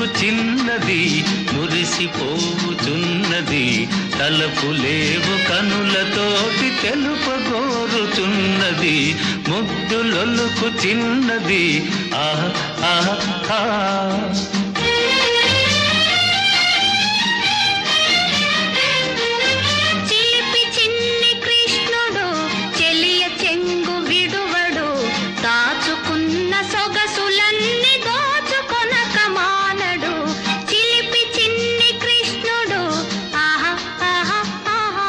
చిన్నది మురిసిపోచున్నది తలపులేవు కనులతోటి తెలుపగోరుచున్నది ముద్దులొలుకు చిన్నది ఆహా ఆహా ఆహా. చిలిపి చిన్ని కృష్ణుడు చెలియ చెంగు విడువడు దాచుకున్న సొగసులన్నీ దోచుకొనక మానడు చిలిపి చిన్ని కృష్ణుడు ఆహా ఆహా ఆహా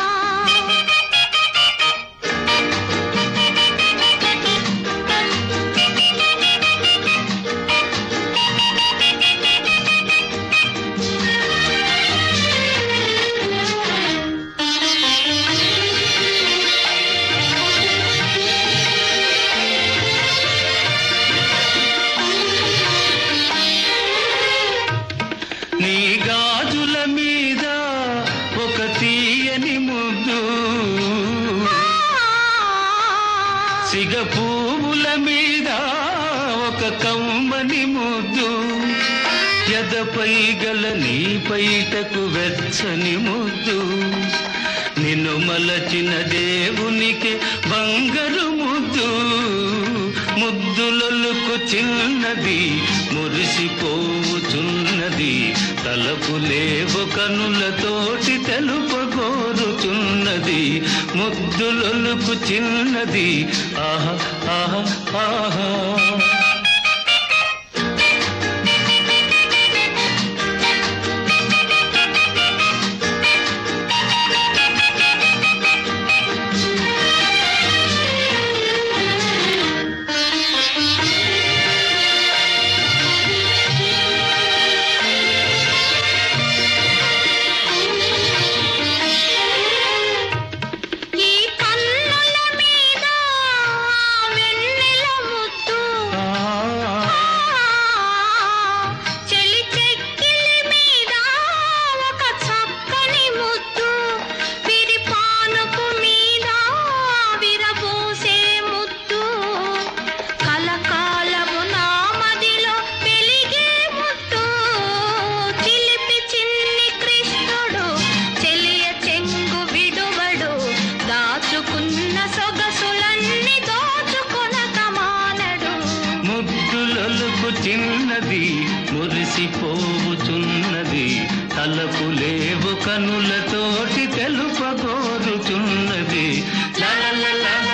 నీ గాజుల మీద ఒక తీయని ముద్దు సిగ పువ్వుల మీద ఒక కమ్మని ముద్దు ఎదపై గల నీ పైటకు వెచ్చని ముద్దు నిన్ను మలచిన దేవునికి బంగారు ముద్దు ముద్దులొలుకు చిన్నది మురిసిపోచున్నది తలపులేవు కనులతోటి తెలుపగోరుచున్నది ముద్దులొలుకు చిన్నది ఆహా ఆహా ఆహా ఈ కన్నుల మీద వెన్నెల ముద్దు చెలి చెక్కిలి మీద ఒక చక్కని ముద్దు విరిపానుపు మీద విరబోసే ముద్దు కలకాలము నా మదిలో వెలిగే ముద్దు చిలిపి చిన్ని కృష్ణుడు చెలియ చెంగు విడువడు దాచుకున్న సొగసులన్నీ దోచుకొనక మానడు ముద్దులొలుకు చిన్నది మురిసిపోవుచున్నది తలపులేవు కనులతోటి తెలుపగోరుచున్నది లా లా లా లా